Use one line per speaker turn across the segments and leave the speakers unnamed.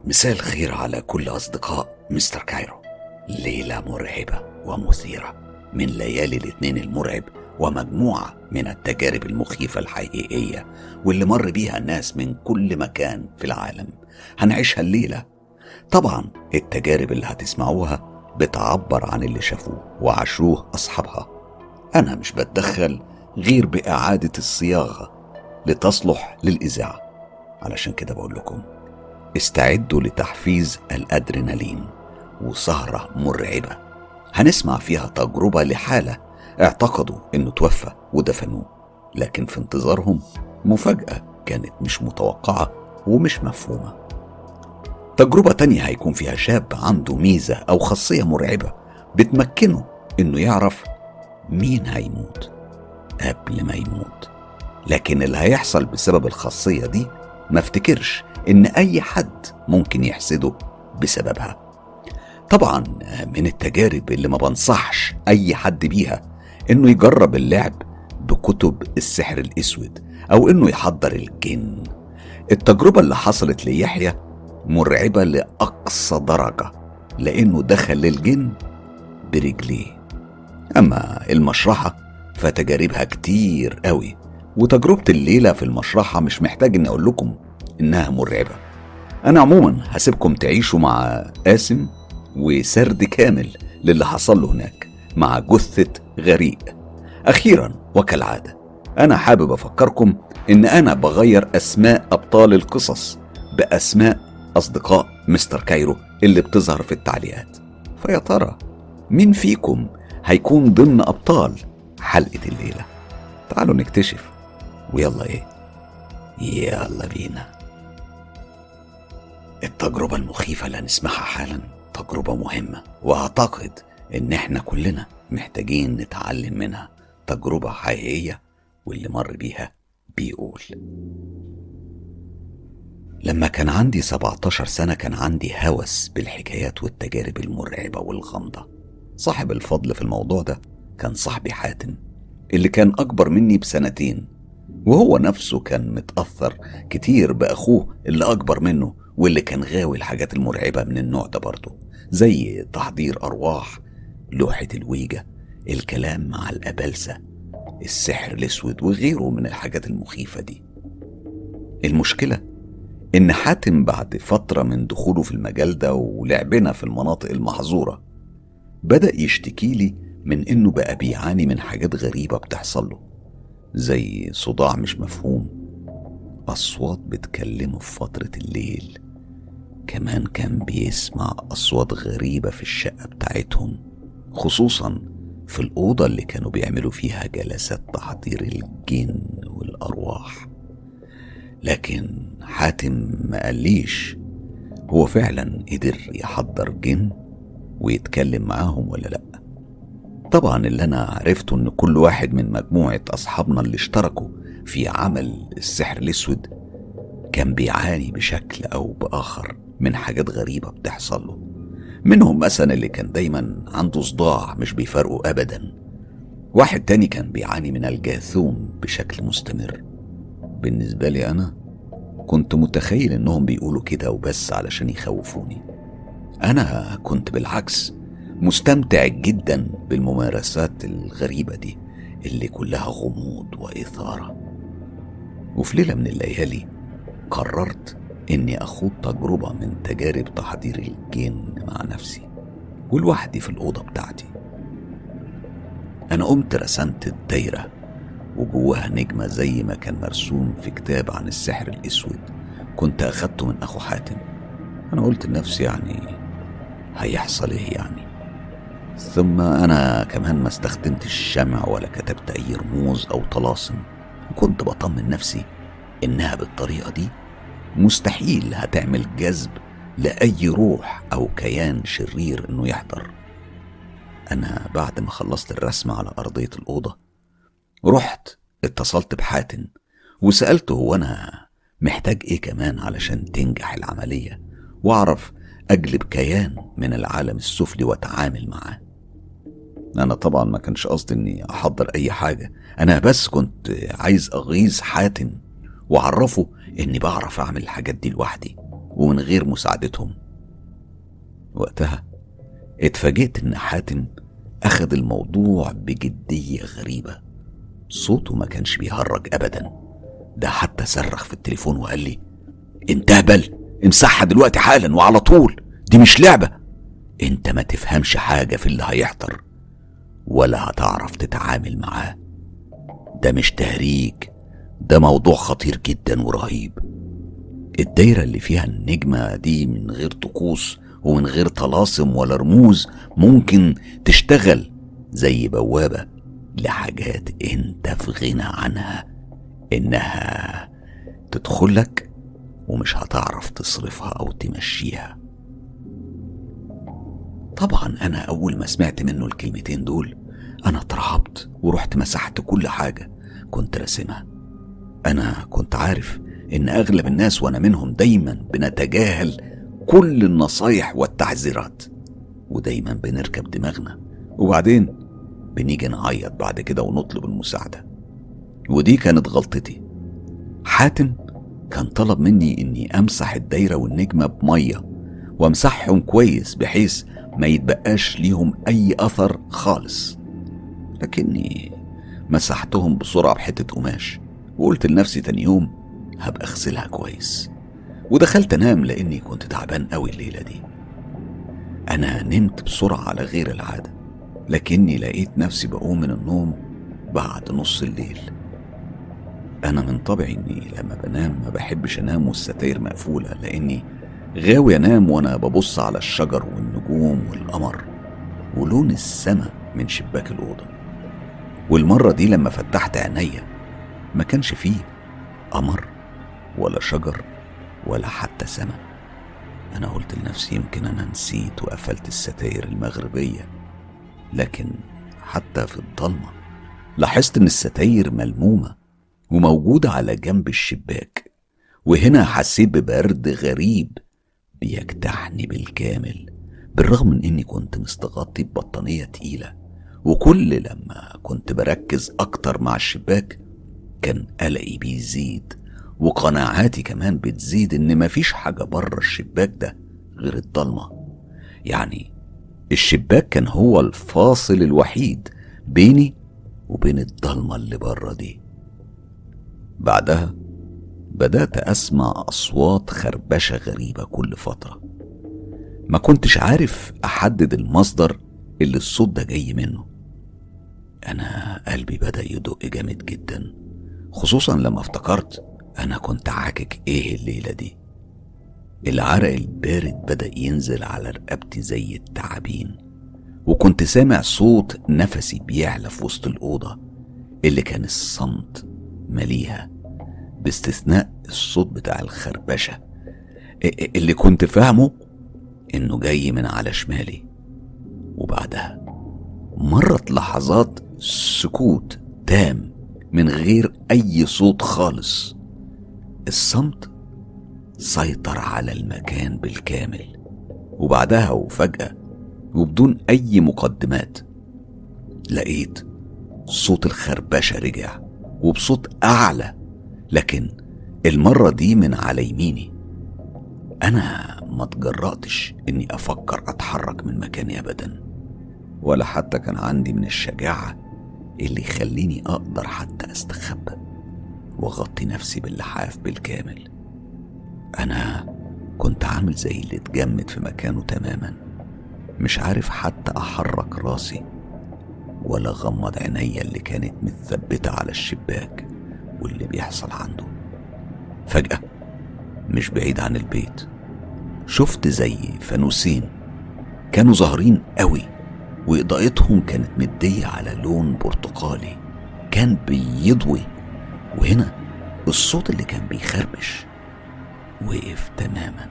مساء الخير على كل أصدقاء مستر كايرو ليلة مرعبة ومثيرة من ليالي الاثنين المرعب ومجموعة من التجارب المخيفة الحقيقية واللي مر بيها الناس من كل مكان في العالم هنعيشها الليلة طبعا التجارب اللي هتسمعوها بتعبر عن اللي شافوه وعاشوه أصحابها أنا مش بتدخل غير بإعادة الصياغة لتصلح للإذاعة علشان كده بقول لكم استعدوا لتحفيز الأدرينالين وسهرة مرعبة هنسمع فيها تجربة لحالة اعتقدوا انه توفى ودفنوه لكن في انتظارهم مفاجأة كانت مش متوقعة ومش مفهومة تجربة تانية هيكون فيها شاب عنده ميزة أو خاصية مرعبة بتمكنه إنه يعرف مين هيموت قبل ما يموت لكن اللي هيحصل بسبب الخاصية دي ما افتكرش إن أي حد ممكن يحسده بسببها طبعا من التجارب اللي ما بنصحش أي حد بيها إنه يجرب اللعب بكتب السحر الأسود أو إنه يحضر الجن التجربة اللي حصلت ليحيى مرعبة لأقصى درجة لأنه دخل للجن برجليه أما المشرحة فتجاربها كتير قوي وتجربة الليلة في المشرحة مش محتاج إني أقول لكم إنها مرعبة أنا عموما هسيبكم تعيشوا مع قاسم وسرد كامل للي حصل له هناك مع جثة غريق أخيرا وكالعادة أنا حابب أفكركم إن أنا بغير أسماء أبطال القصص بأسماء أصدقاء مستر كايرو اللي بتظهر في التعليقات فيا ترى مين فيكم هيكون ضمن أبطال حلقة الليلة تعالوا نكتشف ويلا إيه يلا بينا التجربة المخيفة اللي هنسمعها حالا تجربة مهمة وأعتقد إن إحنا كلنا محتاجين نتعلم منها تجربة حقيقية واللي مر بيها بيقول لما كان عندي 17 سنة كان عندي هوس بالحكايات والتجارب المرعبة والغامضة صاحب الفضل في الموضوع ده كان صاحبي حاتم اللي كان أكبر مني بسنتين وهو نفسه كان متأثر كتير بأخوه اللي أكبر منه واللي كان غاوي الحاجات المرعبة من النوع ده برضه زي تحضير أرواح لوحة الويجا الكلام مع الأبلسة السحر الأسود وغيره من الحاجات المخيفة دي المشكلة إن حاتم بعد فترة من دخوله في المجال ده ولعبنا في المناطق المحظورة بدأ يشتكي لي من إنه بقى بيعاني من حاجات غريبة بتحصل له زي صداع مش مفهوم أصوات بتكلمه في فترة الليل كمان كان بيسمع أصوات غريبة في الشقة بتاعتهم خصوصا في الأوضة اللي كانوا بيعملوا فيها جلسات تحضير الجن والأرواح لكن حاتم ما قاليش هو فعلا قدر يحضر جن ويتكلم معاهم ولا لأ طبعا اللي أنا عرفته إن كل واحد من مجموعة أصحابنا اللي اشتركوا في عمل السحر الأسود كان بيعاني بشكل أو بآخر من حاجات غريبة بتحصل له منهم مثلا اللي كان دايما عنده صداع مش بيفرقه أبدا واحد تاني كان بيعاني من الجاثوم بشكل مستمر بالنسبة لي أنا كنت متخيل إنهم بيقولوا كده وبس علشان يخوفوني أنا كنت بالعكس مستمتع جدا بالممارسات الغريبة دي اللي كلها غموض وإثارة وفي ليلة من الليالي قررت إني أخوض تجربة من تجارب تحضير الجن مع نفسي ولوحدي في الأوضة بتاعتي أنا قمت رسمت الدايرة وجواها نجمة زي ما كان مرسوم في كتاب عن السحر الأسود كنت أخدته من أخو حاتم أنا قلت لنفسي يعني هيحصل إيه يعني ثم أنا كمان ما استخدمتش الشمع ولا كتبت أي رموز أو طلاسم وكنت بطمن نفسي إنها بالطريقة دي مستحيل هتعمل جذب لأي روح أو كيان شرير إنه يحضر أنا بعد ما خلصت الرسم على أرضية الأوضة رحت اتصلت بحاتم وسألته هو أنا محتاج إيه كمان علشان تنجح العملية وأعرف أجلب كيان من العالم السفلي وأتعامل معاه أنا طبعا ما كانش قصدي إني أحضر أي حاجة أنا بس كنت عايز أغيظ حاتم وأعرفه إني بعرف أعمل الحاجات دي لوحدي ومن غير مساعدتهم وقتها اتفاجئت ان حاتم اخد الموضوع بجدية غريبة صوته ما كانش بيهرج ابدا ده حتى صرخ في التليفون وقال لي انت هبل امسحها دلوقتي حالا وعلى طول دي مش لعبة انت ما تفهمش حاجة في اللي هيحضر ولا هتعرف تتعامل معاه ده مش تهريج ده موضوع خطير جدا ورهيب الدايرة اللي فيها النجمة دي من غير طقوس ومن غير طلاسم ولا رموز ممكن تشتغل زي بوابة لحاجات انت في غنى عنها انها تدخلك ومش هتعرف تصرفها او تمشيها طبعا انا اول ما سمعت منه الكلمتين دول انا اترعبت ورحت مسحت كل حاجة كنت راسمها انا كنت عارف ان اغلب الناس وانا منهم دايما بنتجاهل كل النصايح والتحذيرات ودايما بنركب دماغنا وبعدين بنيجي نعيط بعد كده ونطلب المساعدة ودي كانت غلطتي حاتم كان طلب مني اني امسح الدايرة والنجمة بمية وامسحهم كويس بحيث ما يتبقاش ليهم اي اثر خالص لكني مسحتهم بسرعة بحتة قماش وقلت لنفسي تاني يوم هبقى اغسلها كويس ودخلت انام لاني كنت تعبان قوي الليلة دي انا نمت بسرعة على غير العادة لكني لقيت نفسي بقوم من النوم بعد نص الليل انا من طبعي اني لما بنام ما بحبش انام والستاير مقفولة لاني غاوي انام وانا ببص على الشجر والنجوم والقمر ولون السما من شباك الأوضة والمرة دي لما فتحت عينيا ما كانش فيه قمر ولا شجر ولا حتى سما أنا قلت لنفسي يمكن أنا نسيت وقفلت الستاير المغربية لكن حتى في الضلمة لاحظت إن الستاير ملمومة وموجودة على جنب الشباك وهنا حسيت ببرد غريب بيجتاحني بالكامل بالرغم من اني كنت مستغطي ببطانية تقيلة وكل لما كنت بركز اكتر مع الشباك كان قلقي بيزيد وقناعاتي كمان بتزيد ان مفيش حاجة بره الشباك ده غير الضلمة يعني الشباك كان هو الفاصل الوحيد بيني وبين الضلمة اللي بره دي بعدها بدأت أسمع أصوات خربشة غريبة كل فترة ما كنتش عارف أحدد المصدر اللي الصوت ده جاي منه أنا قلبي بدأ يدق جامد جدا خصوصا لما افتكرت أنا كنت عاكك إيه الليلة دي العرق البارد بدأ ينزل على رقبتي زي التعابين وكنت سامع صوت نفسي بيعلى في وسط الأوضة اللي كان الصمت مليها باستثناء الصوت بتاع الخربشة اللي كنت فاهمه إنه جاي من على شمالي وبعدها مرت لحظات سكوت تام من غير أي صوت خالص الصمت سيطر على المكان بالكامل وبعدها وفجأة وبدون أي مقدمات لقيت صوت الخربشة رجع وبصوت أعلى لكن المرة دي من على يميني أنا ما تجرأتش إني أفكر أتحرك من مكاني أبدا ولا حتى كان عندي من الشجاعة اللي يخليني أقدر حتى أستخبى وأغطي نفسي باللحاف بالكامل أنا كنت عامل زي اللي اتجمد في مكانه تماما مش عارف حتى أحرك راسي ولا غمض عينيا اللي كانت متثبتة على الشباك واللي بيحصل عنده فجأة مش بعيد عن البيت شفت زي فانوسين كانوا ظاهرين قوي وإضاءتهم كانت مدية على لون برتقالي كان بيضوي وهنا الصوت اللي كان بيخربش وقف تماما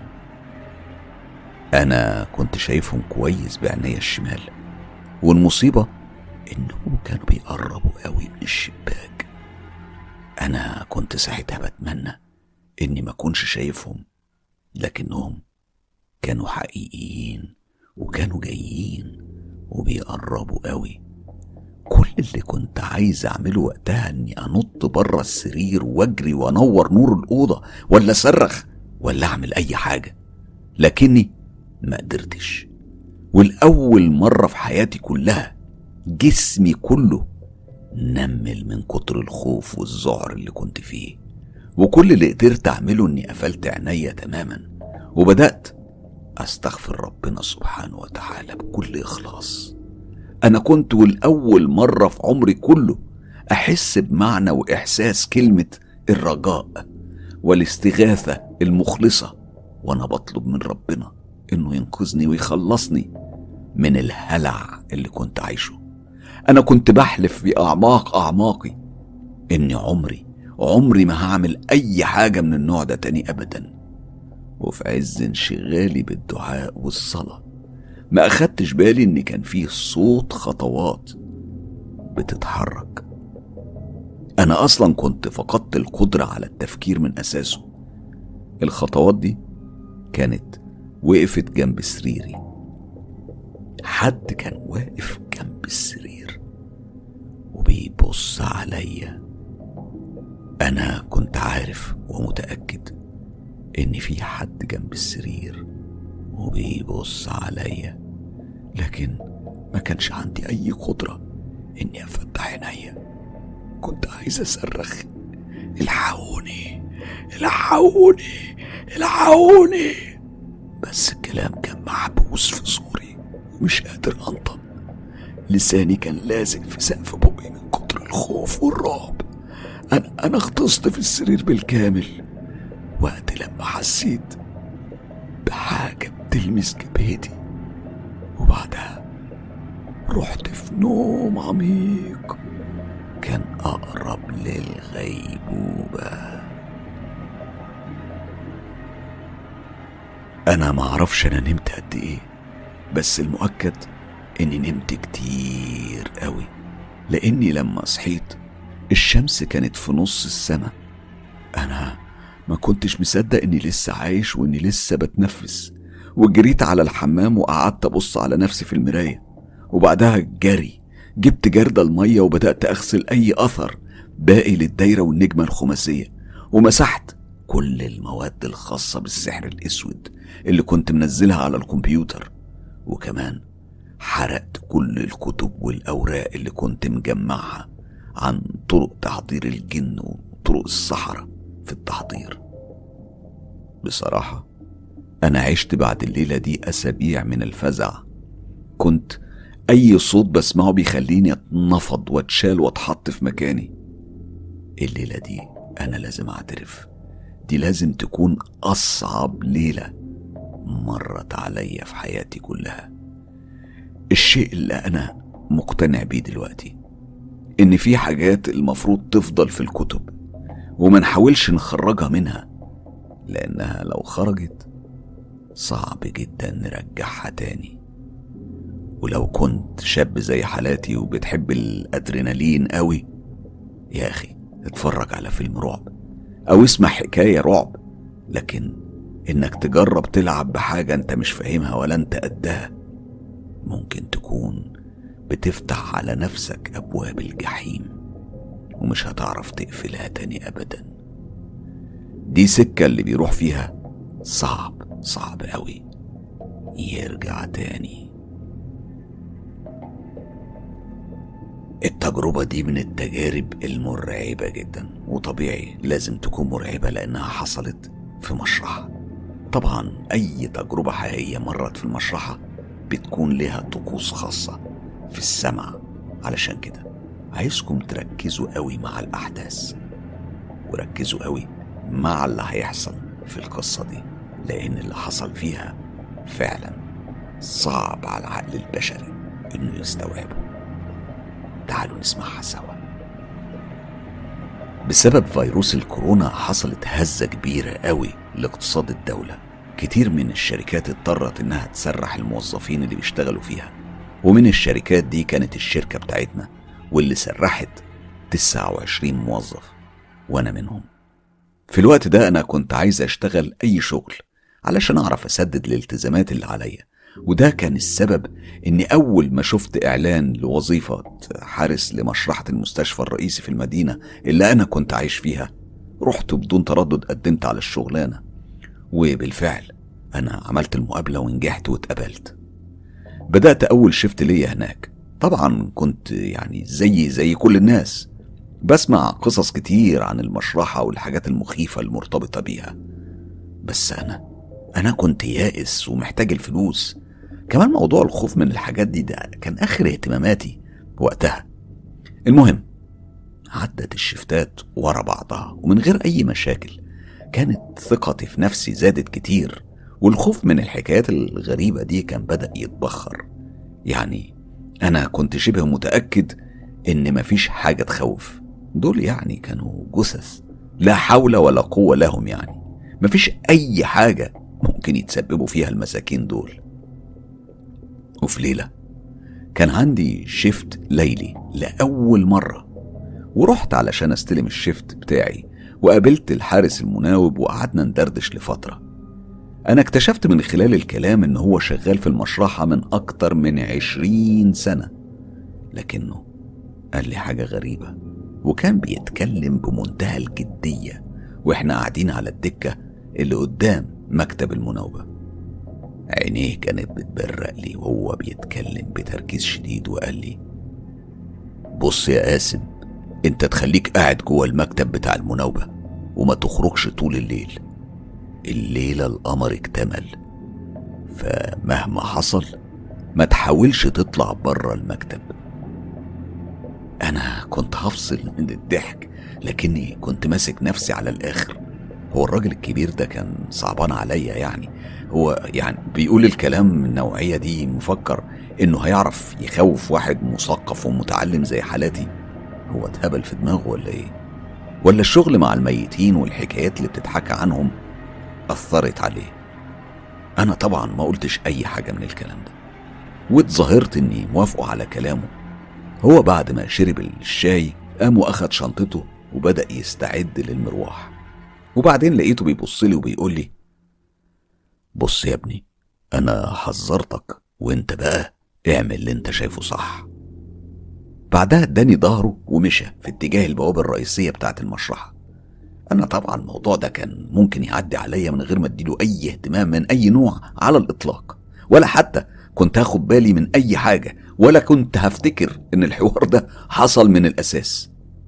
أنا كنت شايفهم كويس بعينيا الشمال والمصيبة إنهم كانوا بيقربوا قوي من الشباك أنا كنت ساعتها بتمنى إني ما أكونش شايفهم لكنهم كانوا حقيقيين وكانوا جايين وبيقربوا قوي كل اللي كنت عايز اعمله وقتها اني انط بره السرير واجري وانور نور الاوضه ولا اصرخ ولا اعمل اي حاجه لكني ما قدرتش والأول مرة في حياتي كلها جسمي كله نمل من كتر الخوف والذعر اللي كنت فيه وكل اللي قدرت أعمله إني قفلت عينيا تماما وبدأت أستغفر ربنا سبحانه وتعالى بكل إخلاص أنا كنت والأول مرة في عمري كله أحس بمعنى وإحساس كلمة الرجاء والاستغاثة المخلصة وأنا بطلب من ربنا إنه ينقذني ويخلصني من الهلع اللي كنت عايشه أنا كنت بحلف في أعماق أعماقي إني عمري عمري ما هعمل أي حاجة من النوع ده تاني أبدا وفي عز انشغالي بالدعاء والصلاة ما أخدتش بالي إن كان فيه صوت خطوات بتتحرك أنا أصلا كنت فقدت القدرة على التفكير من أساسه الخطوات دي كانت وقفت جنب سريري حد كان واقف جنب السرير وبيبص عليا أنا كنت عارف ومتأكد إن في حد جنب السرير وبيبص عليا لكن ما كانش عندي أي قدرة إني أفتح عينيا كنت عايز أصرخ الحقوني الحقوني الحقوني بس الكلام كان محبوس في زوري ومش قادر أنطق لساني كان لازق في سقف بقي من كتر الخوف والرعب أنا أنا غطست في السرير بالكامل وقت لما حسيت بحاجة بتلمس جبهتي وبعدها رحت في نوم عميق كان أقرب للغيبوبة أنا معرفش أنا نمت قد إيه بس المؤكد إني نمت كتير قوي لأني لما صحيت الشمس كانت في نص السما أنا ما كنتش مصدق إني لسه عايش وإني لسه بتنفس وجريت على الحمام وقعدت أبص على نفسي في المراية وبعدها جري جبت جردة المية وبدأت أغسل أي أثر باقي للدايرة والنجمة الخماسية ومسحت كل المواد الخاصة بالسحر الأسود اللي كنت منزلها على الكمبيوتر وكمان حرقت كل الكتب والأوراق اللي كنت مجمعها عن طرق تحضير الجن وطرق السحرة في التحضير بصراحة أنا عشت بعد الليلة دي أسابيع من الفزع كنت أي صوت بسمعه بيخليني أتنفض وأتشال وأتحط في مكاني الليلة دي أنا لازم أعترف دي لازم تكون أصعب ليلة مرت عليا في حياتي كلها الشيء اللي أنا مقتنع بيه دلوقتي إن في حاجات المفروض تفضل في الكتب وما نحاولش نخرجها منها لأنها لو خرجت صعب جدا نرجعها تاني ولو كنت شاب زي حالاتي وبتحب الأدرينالين قوي يا أخي اتفرج على فيلم رعب أو اسمع حكاية رعب لكن إنك تجرب تلعب بحاجة أنت مش فاهمها ولا أنت قدها ممكن تكون بتفتح على نفسك أبواب الجحيم ومش هتعرف تقفلها تاني أبدا دي سكة اللي بيروح فيها صعب صعب قوي يرجع تاني التجربة دي من التجارب المرعبة جدا وطبيعي لازم تكون مرعبة لأنها حصلت في مشرحة طبعا أي تجربة حقيقية مرت في المشرحة بتكون لها طقوس خاصة في السمع علشان كده عايزكم تركزوا قوي مع الأحداث وركزوا قوي مع اللي هيحصل في القصة دي لأن اللي حصل فيها فعلا صعب على العقل البشري إنه يستوعبه تعالوا نسمعها سوا بسبب فيروس الكورونا حصلت هزة كبيرة قوي لاقتصاد الدولة كتير من الشركات اضطرت انها تسرح الموظفين اللي بيشتغلوا فيها ومن الشركات دي كانت الشركة بتاعتنا واللي سرحت 29 موظف وانا منهم في الوقت ده انا كنت عايز اشتغل اي شغل علشان اعرف اسدد الالتزامات اللي عليا وده كان السبب اني اول ما شفت اعلان لوظيفة حارس لمشرحة المستشفى الرئيسي في المدينة اللي انا كنت عايش فيها رحت بدون تردد قدمت على الشغلانة وبالفعل أنا عملت المقابلة ونجحت واتقبلت بدأت أول شفت ليا هناك طبعا كنت يعني زي زي كل الناس بسمع قصص كتير عن المشرحة والحاجات المخيفة المرتبطة بيها بس أنا أنا كنت يائس ومحتاج الفلوس كمان موضوع الخوف من الحاجات دي ده كان آخر اهتماماتي وقتها المهم عدت الشفتات ورا بعضها ومن غير أي مشاكل كانت ثقتي في نفسي زادت كتير والخوف من الحكايات الغريبة دي كان بدأ يتبخر يعني أنا كنت شبه متأكد إن مفيش حاجة تخوف دول يعني كانوا جثث لا حول ولا قوة لهم يعني مفيش أي حاجة ممكن يتسببوا فيها المساكين دول وفي ليلة كان عندي شيفت ليلي لأول مرة ورحت علشان استلم الشيفت بتاعي وقابلت الحارس المناوب وقعدنا ندردش لفترة أنا اكتشفت من خلال الكلام إن هو شغال في المشرحة من أكتر من عشرين سنة لكنه قال لي حاجة غريبة وكان بيتكلم بمنتهى الجدية وإحنا قاعدين على الدكة اللي قدام مكتب المناوبة عينيه كانت بتبرق لي وهو بيتكلم بتركيز شديد وقال لي بص يا قاسم انت تخليك قاعد جوه المكتب بتاع المناوبة وما تخرجش طول الليل الليلة القمر اكتمل فمهما حصل ما تحاولش تطلع بره المكتب انا كنت هفصل من الضحك لكني كنت ماسك نفسي على الاخر هو الراجل الكبير ده كان صعبان عليا يعني هو يعني بيقول الكلام من النوعية دي مفكر انه هيعرف يخوف واحد مثقف ومتعلم زي حالاتي هو اتهبل في دماغه ولا ايه ولا الشغل مع الميتين والحكايات اللي بتتحكى عنهم أثرت عليه أنا طبعا ما قلتش أي حاجة من الكلام ده واتظاهرت إني موافقه على كلامه هو بعد ما شرب الشاي قام وأخد شنطته وبدأ يستعد للمروح وبعدين لقيته بيبص لي وبيقول لي بص يا ابني أنا حذرتك وأنت بقى اعمل اللي أنت شايفه صح بعدها اداني ظهره ومشى في اتجاه البوابة الرئيسية بتاعت المشرحة أنا طبعا الموضوع ده كان ممكن يعدي عليا من غير ما اديله أي اهتمام من أي نوع على الإطلاق ولا حتى كنت هاخد بالي من أي حاجة ولا كنت هفتكر إن الحوار ده حصل من الأساس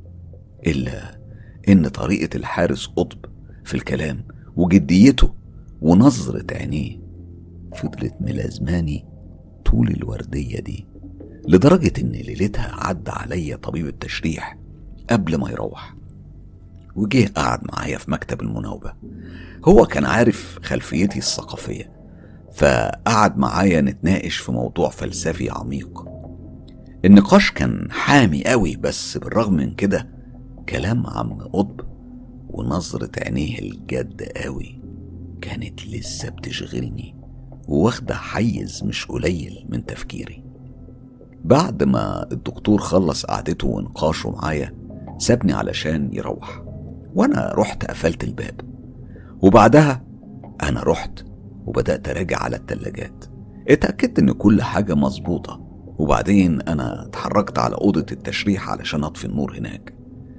إلا إن طريقة الحارس قطب في الكلام وجديته ونظرة عينيه فضلت ملازماني طول الوردية دي لدرجة إن ليلتها عدى عليا طبيب التشريح قبل ما يروح وجه قعد معايا في مكتب المناوبة هو كان عارف خلفيتي الثقافية فقعد معايا نتناقش في موضوع فلسفي عميق النقاش كان حامي قوي بس بالرغم من كده كلام عم قطب ونظرة عينيه الجد قوي كانت لسه بتشغلني وواخدة حيز مش قليل من تفكيري بعد ما الدكتور خلص قعدته ونقاشه معايا سابني علشان يروح وانا رحت قفلت الباب وبعدها انا رحت وبدأت اراجع على التلاجات اتأكدت ان كل حاجة مظبوطة وبعدين انا اتحركت على اوضة التشريح علشان اطفي النور هناك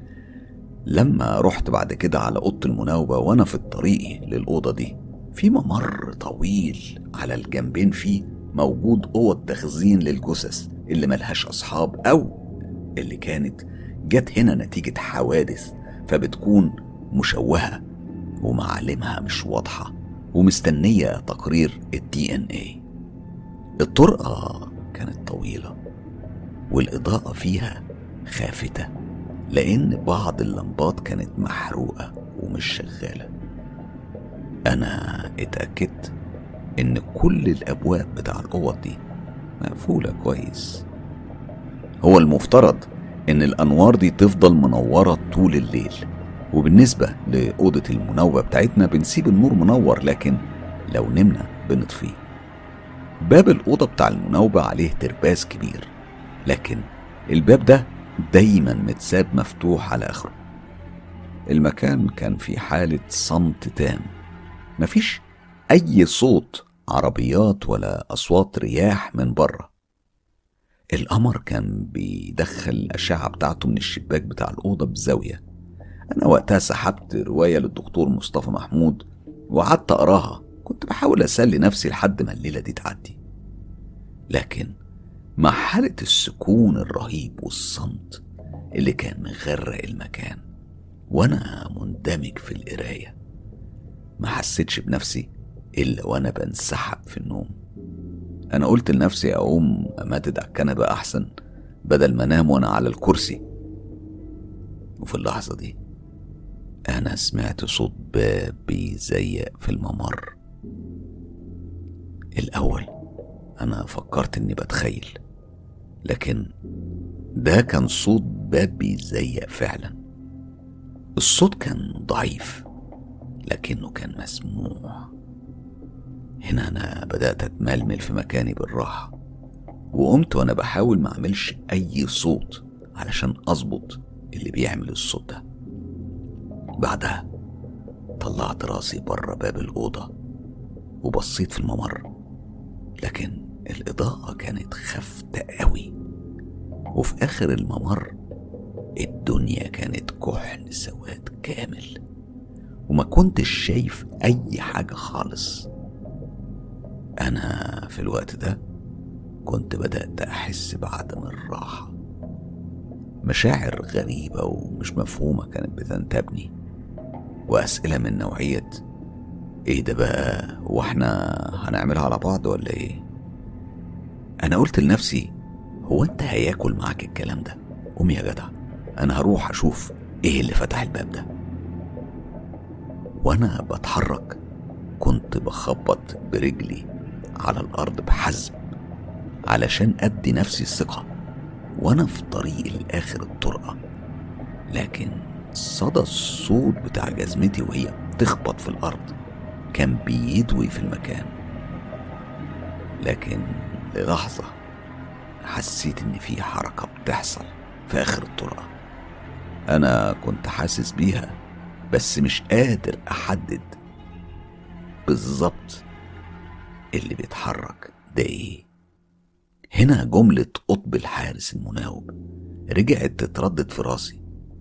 لما رحت بعد كده على اوضة المناوبة وانا في الطريق للأوضة دي في ممر طويل على الجنبين فيه موجود أوض تخزين للجثث اللي ملهاش أصحاب أو اللي كانت جت هنا نتيجة حوادث فبتكون مشوهة ومعالمها مش واضحة ومستنية تقرير الدي ان اي الطرقة كانت طويلة والإضاءة فيها خافتة لأن بعض اللمبات كانت محروقة ومش شغالة أنا اتأكدت إن كل الأبواب بتاع الأوض دي مقفولة كويس هو المفترض إن الأنوار دي تفضل منورة طول الليل وبالنسبة لأوضة المنوبة بتاعتنا بنسيب النور منور لكن لو نمنا بنطفيه باب الأوضة بتاع المنوبة عليه ترباس كبير لكن الباب ده دايما متساب مفتوح على آخره المكان كان في حالة صمت تام مفيش أي صوت عربيات ولا أصوات رياح من بره القمر كان بيدخل الأشعة بتاعته من الشباك بتاع الأوضة بزاوية أنا وقتها سحبت رواية للدكتور مصطفى محمود وقعدت أقراها كنت بحاول أسلي نفسي لحد ما الليلة دي تعدي لكن مع حالة السكون الرهيب والصمت اللي كان مغرق المكان وأنا مندمج في القراية ما حسيتش بنفسي إلا وأنا بنسحب في النوم أنا قلت لنفسي أقوم أمدد على الكنبة أحسن بدل ما أنام وأنا على الكرسي وفي اللحظة دي أنا سمعت صوت باب بيزيق في الممر الأول أنا فكرت إني بتخيل لكن ده كان صوت باب بيزيق فعلا الصوت كان ضعيف لكنه كان مسموع هنا أنا بدأت أتململ في مكاني بالراحة وقمت وأنا بحاول ما أعملش أي صوت علشان أظبط اللي بيعمل الصوت ده بعدها طلعت راسي بره باب الأوضة وبصيت في الممر لكن الإضاءة كانت خافتة قوي وفي آخر الممر الدنيا كانت كحل سواد كامل وما كنتش شايف أي حاجة خالص أنا في الوقت ده كنت بدأت أحس بعدم الراحة مشاعر غريبة ومش مفهومة كانت بتنتابني وأسئلة من نوعية إيه ده بقى واحنا هنعملها على بعض ولا إيه أنا قلت لنفسي هو أنت هياكل معاك الكلام ده قوم يا جدع أنا هروح أشوف إيه اللي فتح الباب ده وأنا بتحرك كنت بخبط برجلي على الأرض بحزم علشان أدي نفسي الثقة وأنا في طريقي لآخر الطرقة لكن صدى الصوت بتاع جزمتي وهي بتخبط في الأرض كان بيدوي في المكان لكن للحظة حسيت إن في حركة بتحصل في آخر الطرقة أنا كنت حاسس بيها بس مش قادر أحدد بالظبط اللي بيتحرك ده إيه هنا جملة قطب الحارس المناوب رجعت تتردد في راسي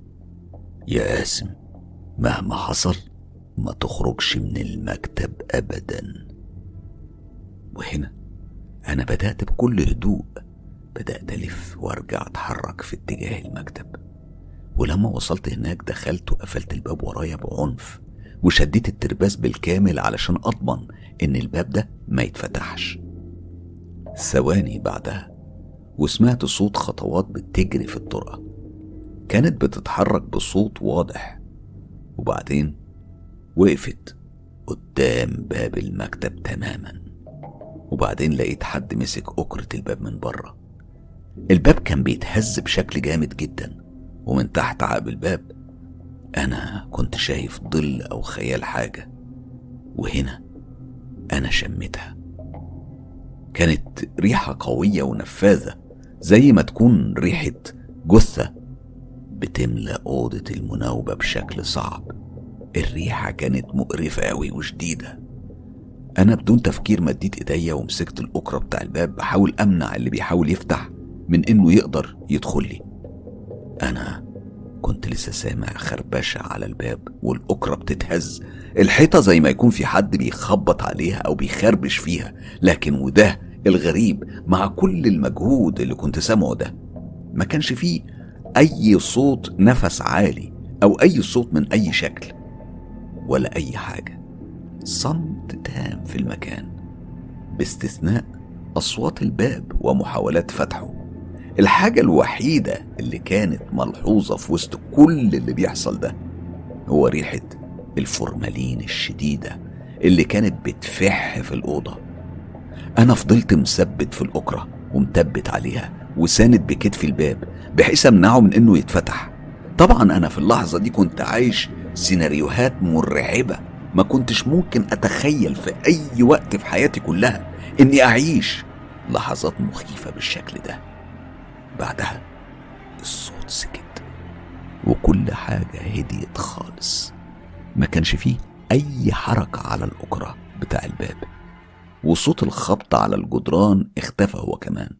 يا قاسم مهما حصل ما تخرجش من المكتب أبدا وهنا أنا بدأت بكل هدوء بدأت ألف وأرجع أتحرك في اتجاه المكتب ولما وصلت هناك دخلت وقفلت الباب ورايا بعنف وشديت الترباس بالكامل علشان أضمن إن الباب ده ما يتفتحش ثواني بعدها وسمعت صوت خطوات بتجري في الطرقة كانت بتتحرك بصوت واضح وبعدين وقفت قدام باب المكتب تماما وبعدين لقيت حد مسك أكرة الباب من بره الباب كان بيتهز بشكل جامد جدا ومن تحت عقب الباب أنا كنت شايف ظل أو خيال حاجة وهنا أنا شميتها كانت ريحة قوية ونفاذة زي ما تكون ريحة جثة بتملى أوضة المناوبة بشكل صعب الريحة كانت مقرفة أوي وشديدة أنا بدون تفكير مديت إيديا ومسكت الأكرة بتاع الباب بحاول أمنع اللي بيحاول يفتح من إنه يقدر يدخل لي أنا كنت لسه سامع خربشة على الباب والأكرة بتتهز الحيطة زي ما يكون في حد بيخبط عليها أو بيخربش فيها لكن وده الغريب مع كل المجهود اللي كنت سامعه ده ما كانش فيه أي صوت نفس عالي أو أي صوت من أي شكل ولا أي حاجة صمت تام في المكان باستثناء أصوات الباب ومحاولات فتحه الحاجة الوحيدة اللي كانت ملحوظة في وسط كل اللي بيحصل ده هو ريحة الفورمالين الشديدة اللي كانت بتفح في الأوضة أنا فضلت مثبت في الأكرة ومثبت عليها وساند بكتفي الباب بحيث أمنعه من إنه يتفتح طبعا أنا في اللحظة دي كنت عايش سيناريوهات مرعبة ما كنتش ممكن أتخيل في أي وقت في حياتي كلها إني أعيش لحظات مخيفة بالشكل ده بعدها الصوت سكت وكل حاجة هديت خالص ما كانش فيه أي حركة على الأكرة بتاع الباب وصوت الخبط على الجدران اختفى هو كمان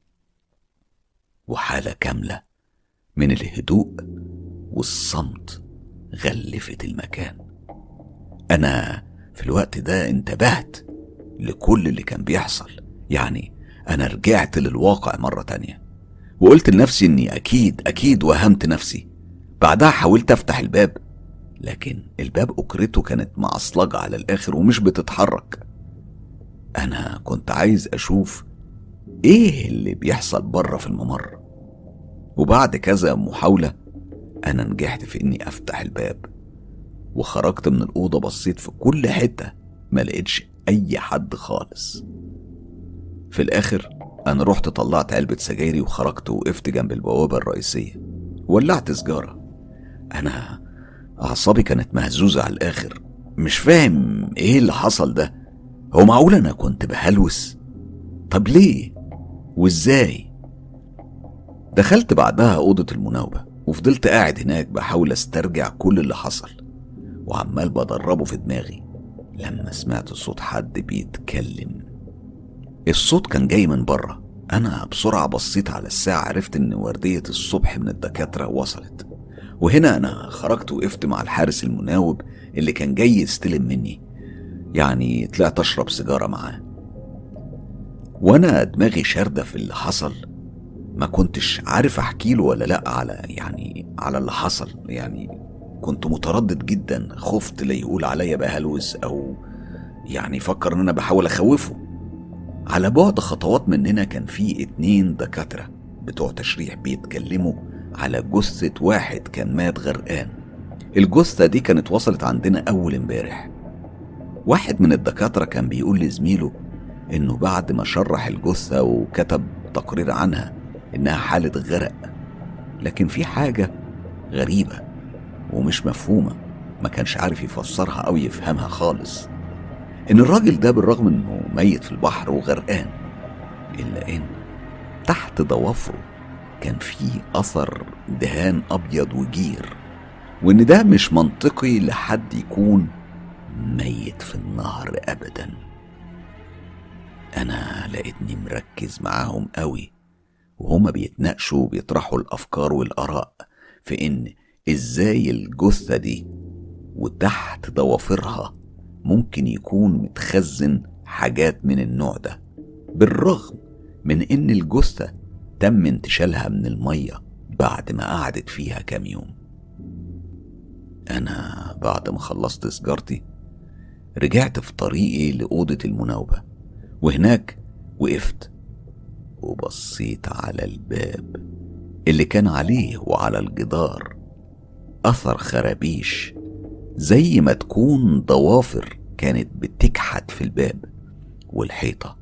وحالة كاملة من الهدوء والصمت غلفت المكان أنا في الوقت ده انتبهت لكل اللي كان بيحصل يعني أنا رجعت للواقع مرة تانية وقلت لنفسي إني أكيد أكيد وهمت نفسي بعدها حاولت أفتح الباب لكن الباب أكرته كانت معصلجة على الآخر ومش بتتحرك أنا كنت عايز أشوف إيه اللي بيحصل بره في الممر وبعد كذا محاولة أنا نجحت في إني أفتح الباب وخرجت من الأوضة بصيت في كل حتة ما لقيتش أي حد خالص في الآخر أنا رحت طلعت علبة سجايري وخرجت وقفت جنب البوابة الرئيسية ولعت سجارة أنا أعصابي كانت مهزوزة على الآخر مش فاهم إيه اللي حصل ده هو معقول أنا كنت بهلوس طب ليه وإزاي دخلت بعدها أوضة المناوبة وفضلت قاعد هناك بحاول استرجع كل اللي حصل وعمال بدربه في دماغي لما سمعت صوت حد بيتكلم الصوت كان جاي من بره أنا بسرعة بصيت على الساعة عرفت إن وردية الصبح من الدكاترة وصلت وهنا أنا خرجت وقفت مع الحارس المناوب اللي كان جاي يستلم مني يعني طلعت أشرب سيجارة معاه وأنا دماغي شاردة في اللي حصل ما كنتش عارف أحكي له ولا لأ على يعني على اللي حصل يعني كنت متردد جدا خفت لا يقول عليا بهلوس أو يعني فكر إن أنا بحاول أخوفه على بعد خطوات مننا كان في اتنين دكاترة بتوع تشريح بيتكلموا على جثة واحد كان مات غرقان الجثة دي كانت وصلت عندنا أول امبارح واحد من الدكاترة كان بيقول لزميله إنه بعد ما شرح الجثة وكتب تقرير عنها إنها حالة غرق لكن في حاجة غريبة ومش مفهومة ما كانش عارف يفسرها أو يفهمها خالص إن الراجل ده بالرغم إنه ميت في البحر وغرقان إلا إن تحت ضوافره كان في أثر دهان أبيض وجير وإن ده مش منطقي لحد يكون ميت في النهر أبدا أنا لقيتني مركز معاهم قوي وهما بيتناقشوا وبيطرحوا الأفكار والآراء في إن إزاي الجثة دي وتحت ضوافرها ممكن يكون متخزن حاجات من النوع ده بالرغم من إن الجثة تم انتشالها من المية بعد ما قعدت فيها كام يوم أنا بعد ما خلصت سجارتي رجعت في طريقي لأوضة المناوبة وهناك وقفت وبصيت على الباب اللي كان عليه وعلى الجدار أثر خرابيش زي ما تكون ضوافر كانت بتكحت في الباب والحيطة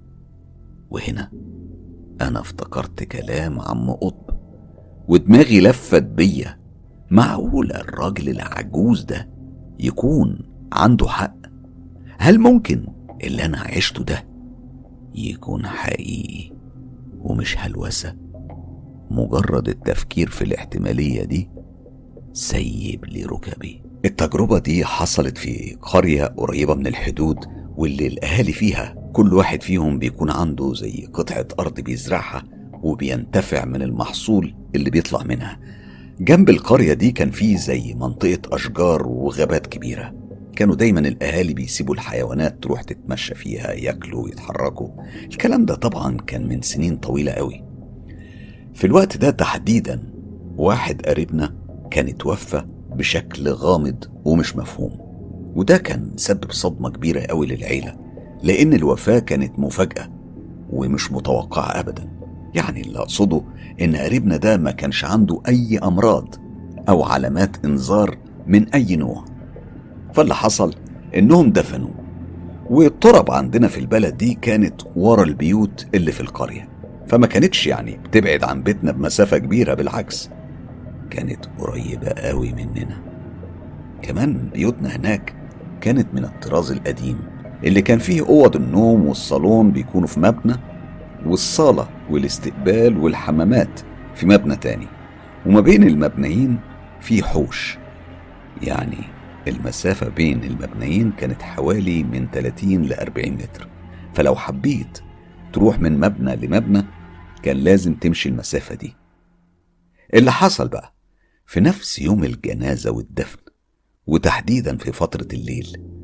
وهنا أنا افتكرت كلام عم قطب ودماغي لفت بيا معقول الراجل العجوز ده يكون عنده حق هل ممكن اللي أنا عشته ده يكون حقيقي ومش هلوسة مجرد التفكير في الاحتمالية دي سيب لي ركبي التجربة دي حصلت في قرية قريبة من الحدود واللي الأهالي فيها كل واحد فيهم بيكون عنده زي قطعة أرض بيزرعها وبينتفع من المحصول اللي بيطلع منها جنب القرية دي كان فيه زي منطقة أشجار وغابات كبيرة كانوا دايما الأهالي بيسيبوا الحيوانات تروح تتمشى فيها ياكلوا ويتحركوا الكلام ده طبعا كان من سنين طويلة قوي في الوقت ده تحديدا واحد قريبنا كان اتوفى بشكل غامض ومش مفهوم وده كان سبب صدمة كبيرة قوي للعيلة لأن الوفاة كانت مفاجأة ومش متوقعة أبدا يعني اللي أقصده إن قريبنا ده ما كانش عنده أي أمراض أو علامات إنذار من أي نوع فاللي حصل إنهم دفنوه والترب عندنا في البلد دي كانت ورا البيوت اللي في القرية فما كانتش يعني بتبعد عن بيتنا بمسافة كبيرة بالعكس كانت قريبة قوي مننا كمان بيوتنا هناك كانت من الطراز القديم اللي كان فيه أوض النوم والصالون بيكونوا في مبنى والصالة والاستقبال والحمامات في مبنى تاني وما بين المبنيين في حوش يعني المسافة بين المبنيين كانت حوالي من 30 ل 40 متر فلو حبيت تروح من مبنى لمبنى كان لازم تمشي المسافة دي اللي حصل بقى في نفس يوم الجنازة والدفن وتحديدا في فترة الليل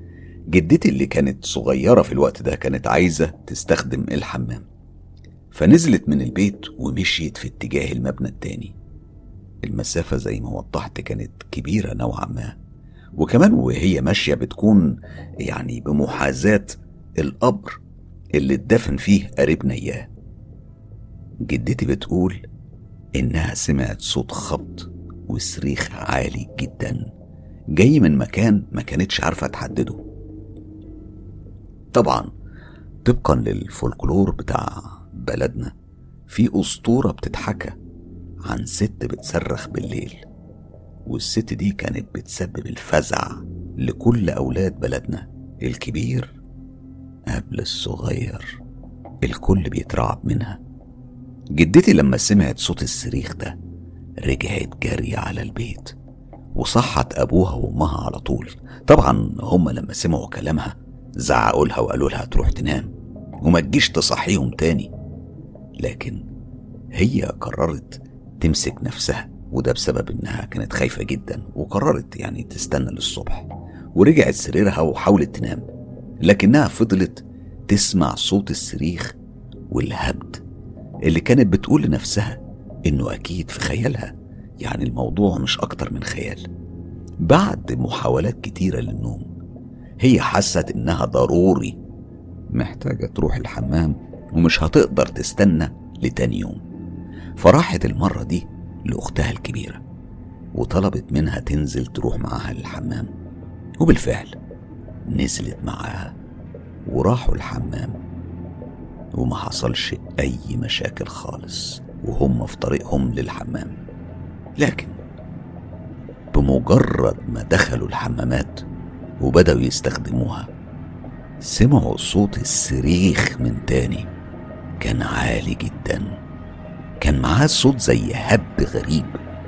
جدتي اللي كانت صغيرة في الوقت ده كانت عايزة تستخدم الحمام فنزلت من البيت ومشيت في اتجاه المبنى التاني المسافة زي ما وضحت كانت كبيرة نوعا ما وكمان وهي ماشية بتكون يعني بمحاذاة القبر اللي اتدفن فيه قريبنا إياه جدتي بتقول إنها سمعت صوت خبط وصريخ عالي جدا جاي من مكان ما كانتش عارفة تحدده طبعا طبقا للفولكلور بتاع بلدنا في أسطورة بتتحكى عن ست بتصرخ بالليل والست دي كانت بتسبب الفزع لكل أولاد بلدنا الكبير قبل الصغير الكل بيترعب منها جدتي لما سمعت صوت الصريخ ده رجعت جري على البيت وصحت أبوها وأمها على طول طبعا هما لما سمعوا كلامها زعقوا لها وقالوا لها تروح تنام وما تجيش تصحيهم تاني لكن هي قررت تمسك نفسها وده بسبب انها كانت خايفة جدا وقررت يعني تستنى للصبح ورجعت سريرها وحاولت تنام لكنها فضلت تسمع صوت الصريخ والهبد اللي كانت بتقول لنفسها انه اكيد في خيالها يعني الموضوع مش اكتر من خيال بعد محاولات كتيرة للنوم هي حست انها ضروري محتاجة تروح الحمام ومش هتقدر تستنى لتاني يوم فراحت المرة دي لأختها الكبيرة وطلبت منها تنزل تروح معاها للحمام وبالفعل نزلت معاها وراحوا الحمام وما حصلش أي مشاكل خالص وهم في طريقهم للحمام لكن بمجرد ما دخلوا الحمامات وبدأوا يستخدموها سمعوا صوت الصريخ من تاني كان عالي جدا كان معاه صوت زي هب غريب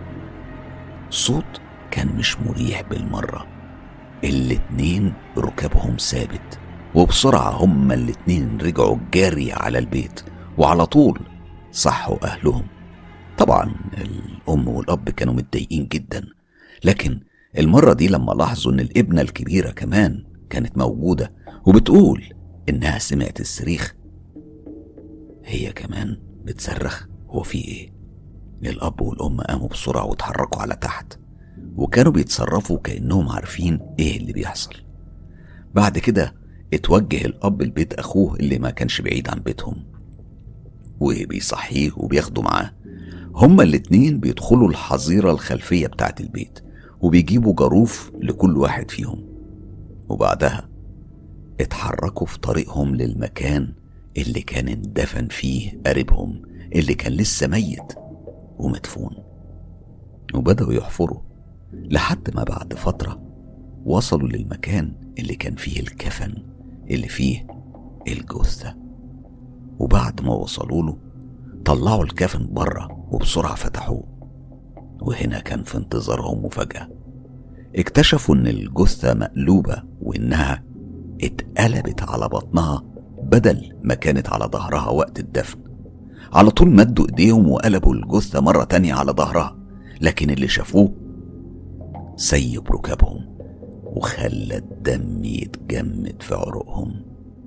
صوت كان مش مريح بالمرة الاتنين ركابهم ثابت وبسرعة هما الاتنين رجعوا جاري على البيت وعلى طول صحوا أهلهم طبعا الأم والأب كانوا متضايقين جدا لكن المرة دي لما لاحظوا إن الابنة الكبيرة كمان كانت موجودة وبتقول إنها سمعت الصريخ هي كمان بتصرخ هو في إيه؟ الأب والأم قاموا بسرعة واتحركوا على تحت وكانوا بيتصرفوا كأنهم عارفين إيه اللي بيحصل بعد كده اتوجه الأب لبيت أخوه اللي ما كانش بعيد عن بيتهم وبيصحيه وبياخده معاه هما الاتنين بيدخلوا الحظيرة الخلفية بتاعت البيت وبيجيبوا جاروف لكل واحد فيهم وبعدها اتحركوا في طريقهم للمكان اللي كان اندفن فيه قريبهم اللي كان لسه ميت ومدفون وبدأوا يحفروا لحد ما بعد فترة وصلوا للمكان اللي كان فيه الكفن اللي فيه الجثة وبعد ما وصلوا له طلعوا الكفن بره وبسرعة فتحوه وهنا كان في انتظارهم مفاجأة اكتشفوا ان الجثة مقلوبة وانها اتقلبت على بطنها بدل ما كانت على ظهرها وقت الدفن على طول مدوا ايديهم وقلبوا الجثة مرة تانية على ظهرها لكن اللي شافوه سيب ركابهم وخلى الدم يتجمد في عروقهم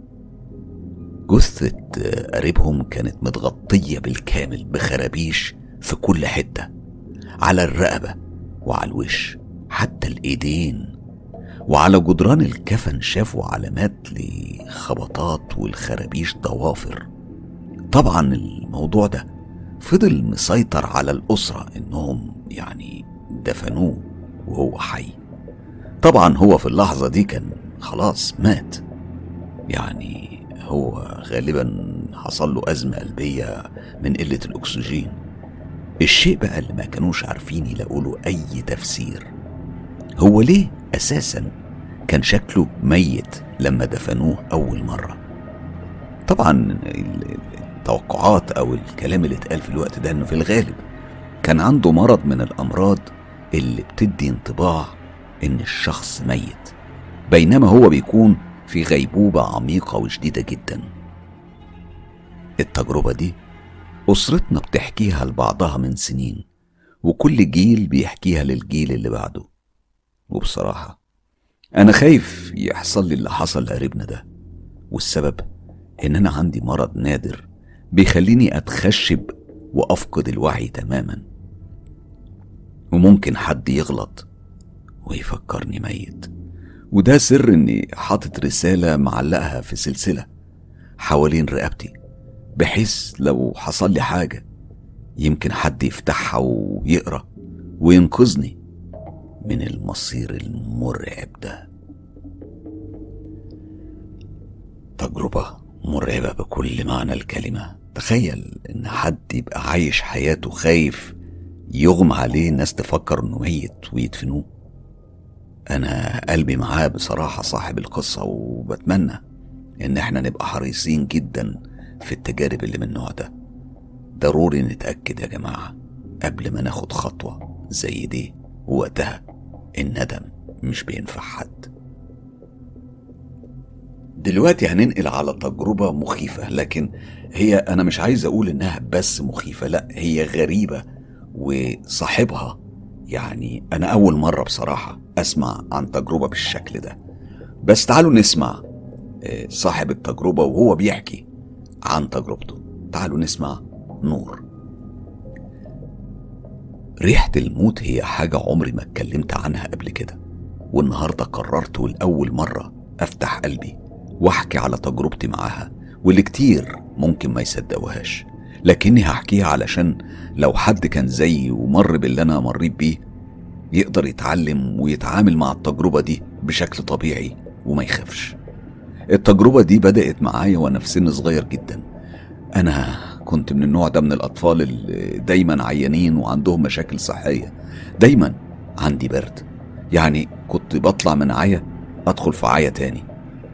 جثة قريبهم كانت متغطية بالكامل بخرابيش في كل حتة على الرقبة وعلى الوش حتى الإيدين وعلى جدران الكفن شافوا علامات لخبطات والخرابيش ضوافر طبعا الموضوع ده فضل مسيطر على الأسرة إنهم يعني دفنوه وهو حي طبعا هو في اللحظة دي كان خلاص مات يعني هو غالبا حصل له أزمة قلبية من قلة الأكسجين الشيء بقى اللي ما كانوش عارفين يلاقوا له أي تفسير هو ليه أساسا كان شكله ميت لما دفنوه أول مرة طبعا التوقعات أو الكلام اللي اتقال في الوقت ده إنه في الغالب كان عنده مرض من الأمراض اللي بتدي انطباع إن الشخص ميت بينما هو بيكون في غيبوبة عميقة وشديدة جدا التجربة دي أسرتنا بتحكيها لبعضها من سنين وكل جيل بيحكيها للجيل اللي بعده وبصراحة أنا خايف يحصل لي اللي حصل لقريبنا ده والسبب إن أنا عندي مرض نادر بيخليني أتخشب وأفقد الوعي تماما وممكن حد يغلط ويفكرني ميت وده سر إني حاطط رسالة معلقها في سلسلة حوالين رقبتي بحيث لو حصل لي حاجة يمكن حد يفتحها ويقرأ وينقذني من المصير المرعب ده تجربة مرعبة بكل معنى الكلمة تخيل ان حد يبقى عايش حياته خايف يغمى عليه الناس تفكر انه ميت ويدفنوه انا قلبي معاه بصراحة صاحب القصة وبتمنى ان احنا نبقى حريصين جدا في التجارب اللي من النوع ده ضروري نتأكد يا جماعة قبل ما ناخد خطوة زي دي وقتها الندم مش بينفع حد دلوقتي هننقل على تجربة مخيفة لكن هي أنا مش عايز أقول إنها بس مخيفة لأ هي غريبة وصاحبها يعني أنا أول مرة بصراحة أسمع عن تجربة بالشكل ده بس تعالوا نسمع آه، صاحب التجربة وهو بيحكي عن تجربته تعالوا نسمع نور ريحة الموت هي حاجة عمري ما اتكلمت عنها قبل كده والنهاردة قررت لأول مرة أفتح قلبي وأحكي على تجربتي معاها واللي كتير ممكن ما يصدقوهاش لكني هحكيها علشان لو حد كان زيي ومر باللي أنا مريت بيه يقدر يتعلم ويتعامل مع التجربة دي بشكل طبيعي وما يخافش التجربة دي بدأت معايا وأنا في سن صغير جدا أنا كنت من النوع ده من الأطفال اللي دايما عيانين وعندهم مشاكل صحية دايما عندي برد يعني كنت بطلع من عيا أدخل في عيا تاني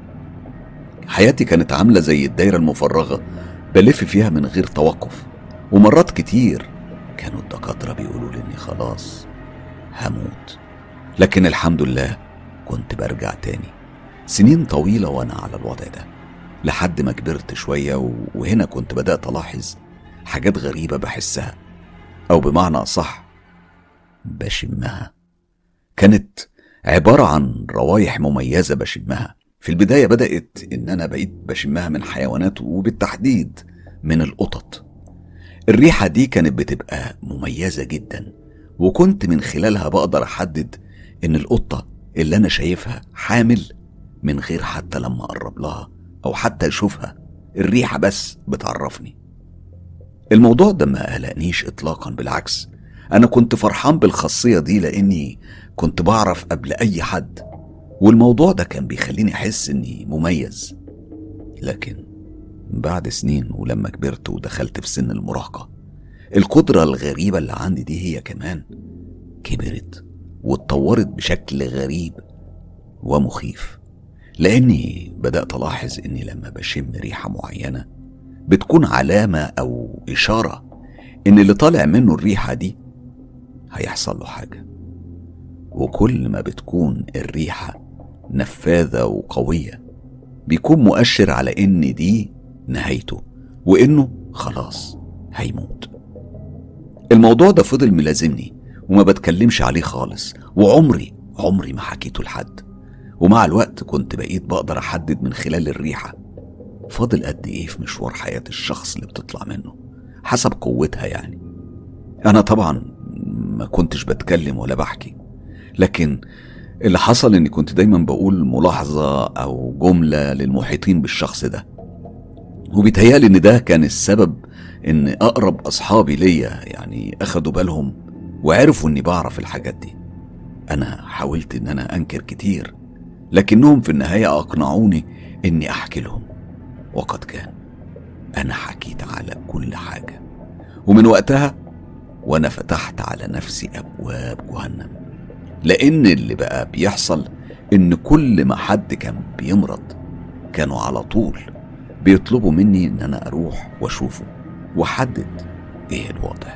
حياتي كانت عاملة زي الدايرة المفرغة بلف فيها من غير توقف ومرات كتير كانوا الدكاترة بيقولوا لي إني خلاص هموت لكن الحمد لله كنت برجع تاني سنين طويلة وأنا على الوضع ده لحد ما كبرت شوية وهنا كنت بدأت ألاحظ حاجات غريبة بحسها أو بمعنى أصح بشمها كانت عبارة عن روايح مميزة بشمها في البداية بدأت إن أنا بقيت بشمها من حيوانات وبالتحديد من القطط الريحة دي كانت بتبقى مميزة جدا وكنت من خلالها بقدر أحدد إن القطة اللي أنا شايفها حامل من غير حتى لما أقرب لها أو حتى أشوفها الريحة بس بتعرفني الموضوع ده ما قلقنيش إطلاقا بالعكس أنا كنت فرحان بالخاصية دي لأني كنت بعرف قبل أي حد والموضوع ده كان بيخليني أحس إني مميز لكن بعد سنين ولما كبرت ودخلت في سن المراهقة القدرة الغريبة اللي عندي دي هي كمان كبرت واتطورت بشكل غريب ومخيف لاني بدات الاحظ اني لما بشم ريحه معينه بتكون علامه او اشاره ان اللي طالع منه الريحه دي هيحصل له حاجه وكل ما بتكون الريحه نفاذه وقويه بيكون مؤشر على ان دي نهايته وانه خلاص هيموت الموضوع ده فضل ملازمني وما بتكلمش عليه خالص وعمري عمري ما حكيته لحد ومع الوقت كنت بقيت بقدر أحدد من خلال الريحة فاضل قد إيه في مشوار حياة الشخص اللي بتطلع منه حسب قوتها يعني أنا طبعا ما كنتش بتكلم ولا بحكي لكن اللي حصل إني كنت دايما بقول ملاحظة أو جملة للمحيطين بالشخص ده وبيتهيألي إن ده كان السبب إن أقرب أصحابي ليا يعني أخدوا بالهم وعرفوا إني بعرف الحاجات دي أنا حاولت إن أنا أنكر كتير لكنهم في النهاية أقنعوني إني أحكي لهم وقد كان أنا حكيت على كل حاجة ومن وقتها وأنا فتحت على نفسي أبواب جهنم لأن اللي بقى بيحصل إن كل ما حد كان بيمرض كانوا على طول بيطلبوا مني إن أنا أروح وأشوفه وأحدد إيه الوضع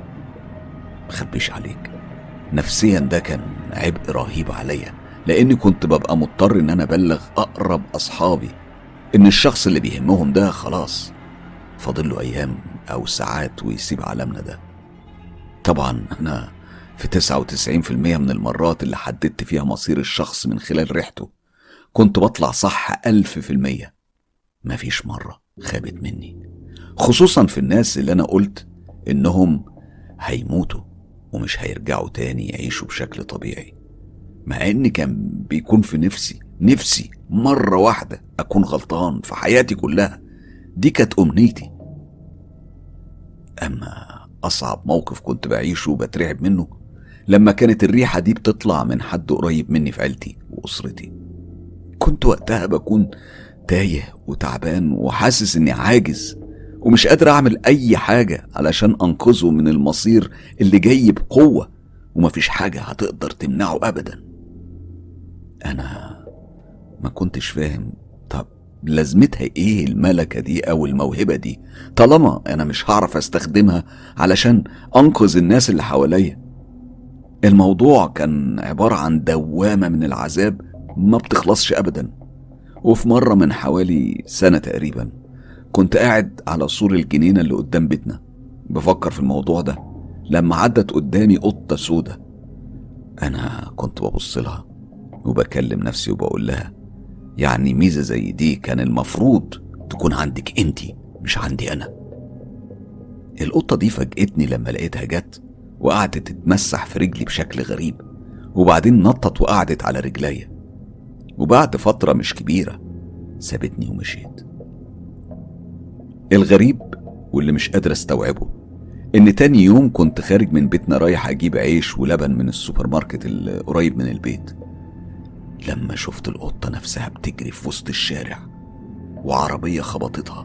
مخبيش عليك نفسيا ده كان عبء رهيب عليا لاني كنت ببقى مضطر ان انا ابلغ اقرب اصحابي ان الشخص اللي بيهمهم ده خلاص فاضل له ايام او ساعات ويسيب عالمنا ده طبعا انا في 99% من المرات اللي حددت فيها مصير الشخص من خلال ريحته كنت بطلع صح ألف في المية مفيش مرة خابت مني خصوصا في الناس اللي أنا قلت إنهم هيموتوا ومش هيرجعوا تاني يعيشوا بشكل طبيعي مع إن كان بيكون في نفسي نفسي مرة واحدة أكون غلطان في حياتي كلها دي كانت أمنيتي أما أصعب موقف كنت بعيشه وبترعب منه لما كانت الريحة دي بتطلع من حد قريب مني في عيلتي وأسرتي كنت وقتها بكون تايه وتعبان وحاسس إني عاجز ومش قادر أعمل أي حاجة علشان أنقذه من المصير اللي جاي بقوة ومفيش حاجة هتقدر تمنعه أبدا أنا ما كنتش فاهم طب لازمتها ايه الملكة دي او الموهبة دي طالما انا مش هعرف استخدمها علشان انقذ الناس اللي حواليا الموضوع كان عبارة عن دوامة من العذاب ما بتخلصش ابدا وفي مرة من حوالي سنة تقريبا كنت قاعد على سور الجنينة اللي قدام بيتنا بفكر في الموضوع ده لما عدت قدامي قطة سودة أنا كنت ببص لها وبكلم نفسي وبقول لها يعني ميزة زي دي كان المفروض تكون عندك انتي مش عندي أنا القطة دي فاجئتني لما لقيتها جت وقعدت تتمسح في رجلي بشكل غريب وبعدين نطت وقعدت على رجليا وبعد فترة مش كبيرة سابتني ومشيت الغريب واللي مش قادر استوعبه ان تاني يوم كنت خارج من بيتنا رايح اجيب عيش ولبن من السوبر ماركت اللي قريب من البيت لما شفت القطة نفسها بتجري في وسط الشارع وعربية خبطتها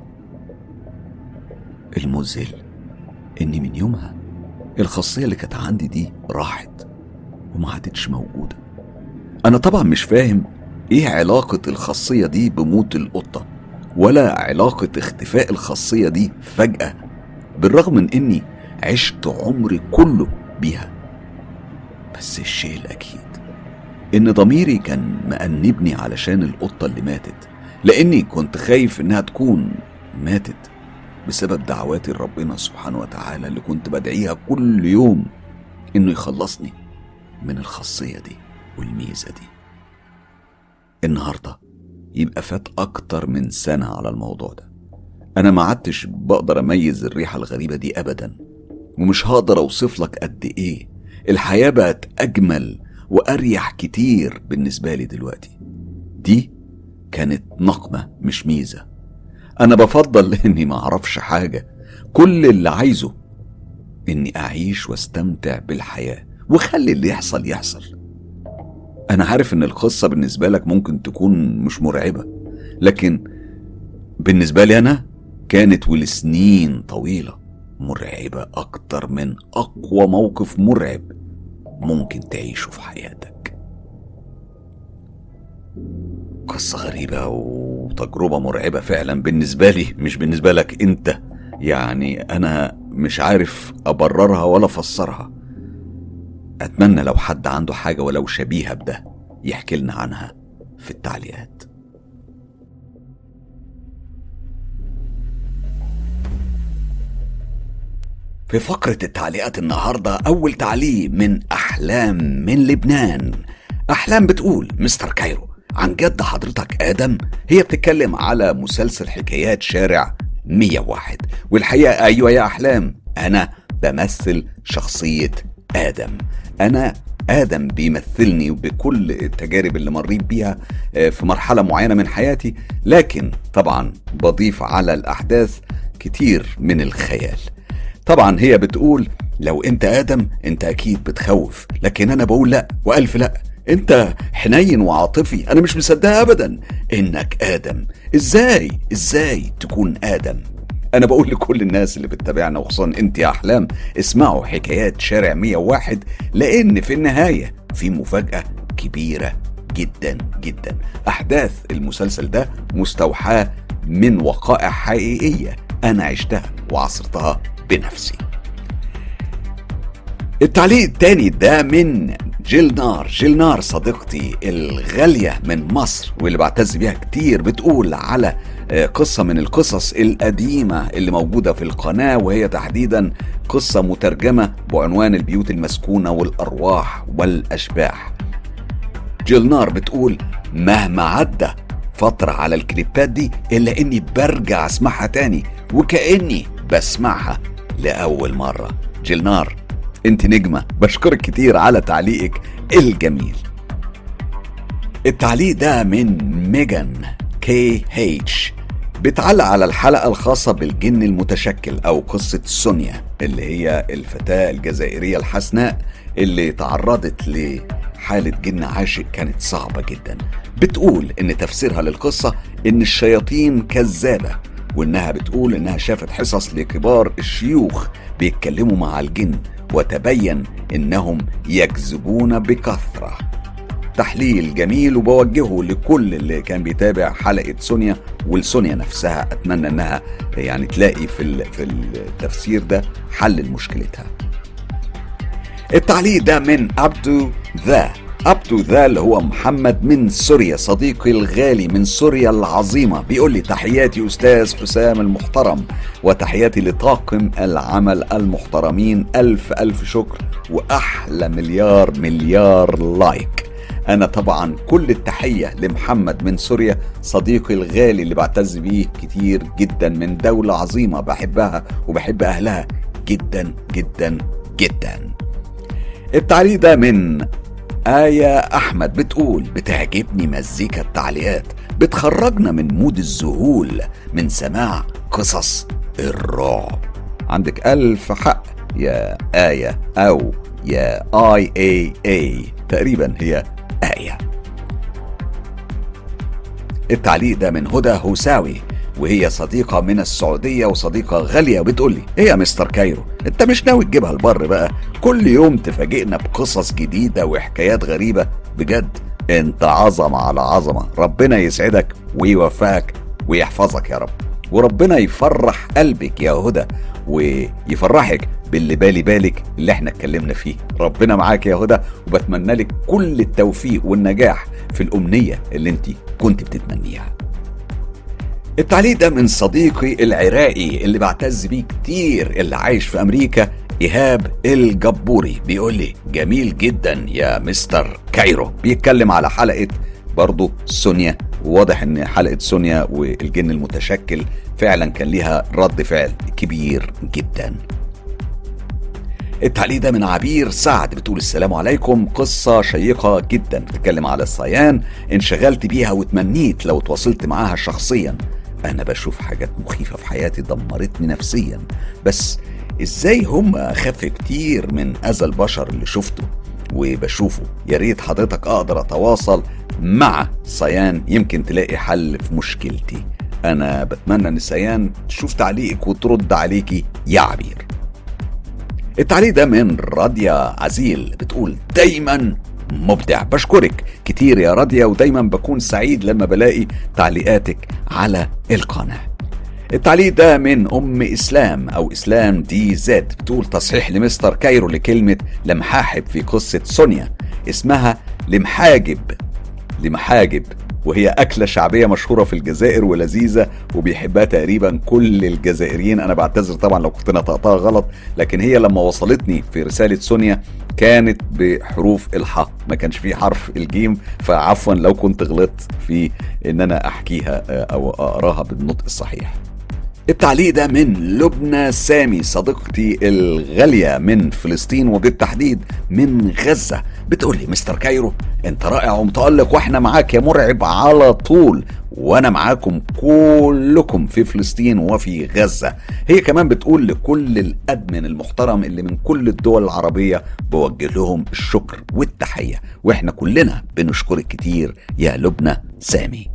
المذهل إن من يومها الخاصية اللي كانت عندي دي راحت وما عادتش موجودة أنا طبعا مش فاهم إيه علاقة الخاصية دي بموت القطة ولا علاقة اختفاء الخاصية دي فجأة بالرغم من إني عشت عمري كله بيها بس الشيء الأكيد إن ضميري كان مأنبني علشان القطة اللي ماتت لأني كنت خايف إنها تكون ماتت بسبب دعواتي لربنا سبحانه وتعالى اللي كنت بدعيها كل يوم إنه يخلصني من الخاصية دي والميزة دي النهاردة يبقى فات أكتر من سنة على الموضوع ده أنا ما عدتش بقدر أميز الريحة الغريبة دي أبدا ومش هقدر أوصف لك قد إيه الحياة بقت أجمل وأريح كتير بالنسبة لي دلوقتي دي كانت نقمة مش ميزة أنا بفضل إني ما أعرفش حاجة كل اللي عايزه إني أعيش واستمتع بالحياة وخلي اللي يحصل يحصل أنا عارف إن القصة بالنسبة لك ممكن تكون مش مرعبة لكن بالنسبة لي أنا كانت ولسنين طويلة مرعبة أكتر من أقوى موقف مرعب ممكن تعيشه في حياتك قصة غريبة وتجربة مرعبة فعلا بالنسبة لي مش بالنسبة لك انت يعني انا مش عارف ابررها ولا افسرها اتمنى لو حد عنده حاجة ولو شبيهة بده يحكي لنا عنها في التعليقات في فقرة التعليقات النهاردة أول تعليق من أحلام من لبنان أحلام بتقول مستر كايرو عن جد حضرتك آدم هي بتتكلم على مسلسل حكايات شارع 101 والحقيقة أيوة يا أحلام أنا بمثل شخصية آدم أنا آدم بيمثلني بكل التجارب اللي مريت بيها آه، في مرحلة معينة من حياتي لكن طبعا بضيف على الأحداث كتير من الخيال طبعا هي بتقول لو انت ادم انت اكيد بتخوف لكن انا بقول لا والف لا انت حنين وعاطفي انا مش مصدقها ابدا انك ادم ازاي ازاي تكون ادم انا بقول لكل الناس اللي بتتابعنا وخصوصا انت يا احلام اسمعوا حكايات شارع 101 لان في النهايه في مفاجاه كبيره جدا جدا احداث المسلسل ده مستوحاه من وقائع حقيقيه انا عشتها وعصرتها بنفسي التعليق التاني ده من جيل نار جيل نار صديقتي الغالية من مصر واللي بعتز بيها كتير بتقول على آه، قصة من القصص القديمة اللي موجودة في القناة وهي تحديدا قصة مترجمة بعنوان البيوت المسكونة والأرواح والأشباح جلنار بتقول مهما عدى فترة على الكليبات دي إلا إني برجع أسمعها تاني وكأني بسمعها لأول مرة جلنار انت نجمة بشكرك كتير على تعليقك الجميل التعليق ده من ميجان كي هيتش بتعلق على الحلقة الخاصة بالجن المتشكل أو قصة سونيا اللي هي الفتاة الجزائرية الحسناء اللي تعرضت لحالة جن عاشق كانت صعبة جدا بتقول إن تفسيرها للقصة إن الشياطين كذابة وإنها بتقول إنها شافت حصص لكبار الشيوخ بيتكلموا مع الجن وتبين إنهم يكذبون بكثرة تحليل جميل وبوجهه لكل اللي كان بيتابع حلقه سونيا ولسونيا نفسها اتمنى انها يعني تلاقي في في التفسير ده حل لمشكلتها. التعليق ده من عبدو ذا عبدو ذا اللي هو محمد من سوريا صديقي الغالي من سوريا العظيمة بيقول لي تحياتي أستاذ حسام المحترم وتحياتي لطاقم العمل المحترمين ألف ألف شكر وأحلى مليار مليار لايك انا طبعا كل التحيه لمحمد من سوريا صديقي الغالي اللي بعتز بيه كتير جدا من دوله عظيمه بحبها وبحب اهلها جدا جدا جدا التعليق ده من آية أحمد بتقول بتعجبني مزيكا التعليقات بتخرجنا من مود الذهول من سماع قصص الرعب عندك ألف حق يا آية أو يا آي اي اي تقريبا هي آية التعليق ده من هدى هوساوي وهي صديقة من السعودية وصديقة غالية بتقول لي ايه يا مستر كايرو انت مش ناوي تجيبها البر بقى كل يوم تفاجئنا بقصص جديدة وحكايات غريبة بجد انت عظمة على عظمة ربنا يسعدك ويوفقك ويحفظك يا رب وربنا يفرح قلبك يا هدى ويفرحك باللي بالي بالك اللي احنا اتكلمنا فيه ربنا معاك يا هدى وبتمنى لك كل التوفيق والنجاح في الأمنية اللي انت كنت بتتمنيها التعليق ده من صديقي العراقي اللي بعتز بيه كتير اللي عايش في أمريكا إيهاب الجبوري بيقول لي جميل جدا يا مستر كايرو بيتكلم على حلقة برضو سونيا وواضح ان حلقة سونيا والجن المتشكل فعلا كان ليها رد فعل كبير جدا التعليق ده من عبير سعد بتقول السلام عليكم قصة شيقة جدا بتتكلم على الصيان انشغلت بيها وتمنيت لو تواصلت معاها شخصيا أنا بشوف حاجات مخيفة في حياتي دمرتني نفسيا بس إزاي هم أخف كتير من أذى البشر اللي شفته وبشوفه يا ريت حضرتك أقدر أتواصل مع صيان يمكن تلاقي حل في مشكلتي أنا بتمنى إن صيان تشوف تعليقك وترد عليكي يا عبير التعليق ده من راديا عزيل بتقول دايما مبدع بشكرك كتير يا راديا ودايما بكون سعيد لما بلاقي تعليقاتك على القناه التعليق ده من ام اسلام او اسلام دي زد بتقول تصحيح لمستر كايرو لكلمه لمحاحب في قصه سونيا اسمها لمحاجب لمحاجب وهي أكلة شعبية مشهورة في الجزائر ولذيذة وبيحبها تقريبا كل الجزائريين أنا بعتذر طبعا لو كنت نطقتها غلط لكن هي لما وصلتني في رسالة سونيا كانت بحروف الحاء ما كانش فيه حرف الجيم فعفوا لو كنت غلطت في ان انا احكيها آه، او اقراها بالنطق الصحيح التعليق ده من لبنى سامي صديقتي الغالية من فلسطين وبالتحديد من غزة بتقول لي مستر كايرو انت رائع ومتألق واحنا معاك يا مرعب على طول وانا معاكم كلكم في فلسطين وفي غزة هي كمان بتقول لكل الادمن المحترم اللي من كل الدول العربية بوجه لهم الشكر والتحية واحنا كلنا بنشكرك كتير يا لبنى سامي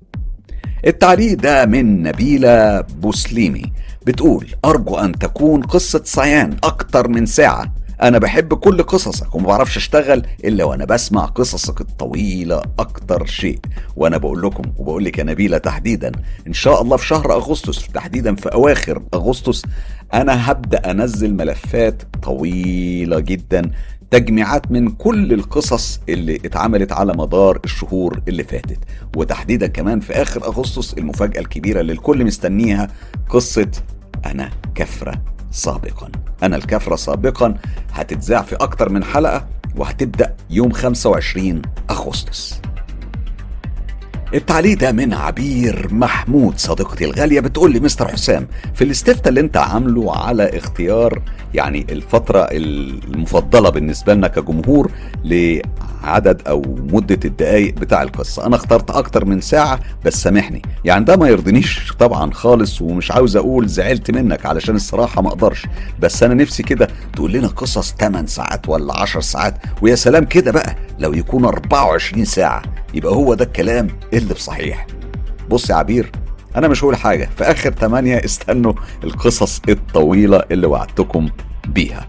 التعليق ده من نبيلة بوسليمي بتقول أرجو أن تكون قصة صيان أكتر من ساعة أنا بحب كل قصصك وما بعرفش أشتغل إلا وأنا بسمع قصصك الطويلة أكتر شيء وأنا بقول لكم وبقول لك يا نبيلة تحديدا إن شاء الله في شهر أغسطس تحديدا في أواخر أغسطس أنا هبدأ أنزل ملفات طويلة جدا تجميعات من كل القصص اللي اتعملت على مدار الشهور اللي فاتت وتحديدا كمان في اخر اغسطس المفاجاه الكبيره اللي الكل مستنيها قصه انا كفره سابقا انا الكفره سابقا هتتذاع في اكتر من حلقه وهتبدا يوم 25 اغسطس التعليق ده من عبير محمود صديقتي الغالية بتقول لي مستر حسام في الاستفتاء اللي انت عامله على اختيار يعني الفترة المفضلة بالنسبة لنا كجمهور لعدد او مدة الدقايق بتاع القصة انا اخترت اكتر من ساعة بس سامحني يعني ده ما يرضينيش طبعا خالص ومش عاوز اقول زعلت منك علشان الصراحة ما اقدرش بس انا نفسي كده تقول لنا قصص 8 ساعات ولا 10 ساعات ويا سلام كده بقى لو يكون 24 ساعة يبقى هو ده الكلام اللي بصحيح بص يا عبير انا مش هقول حاجه في اخر ثمانية استنوا القصص الطويله اللي وعدتكم بيها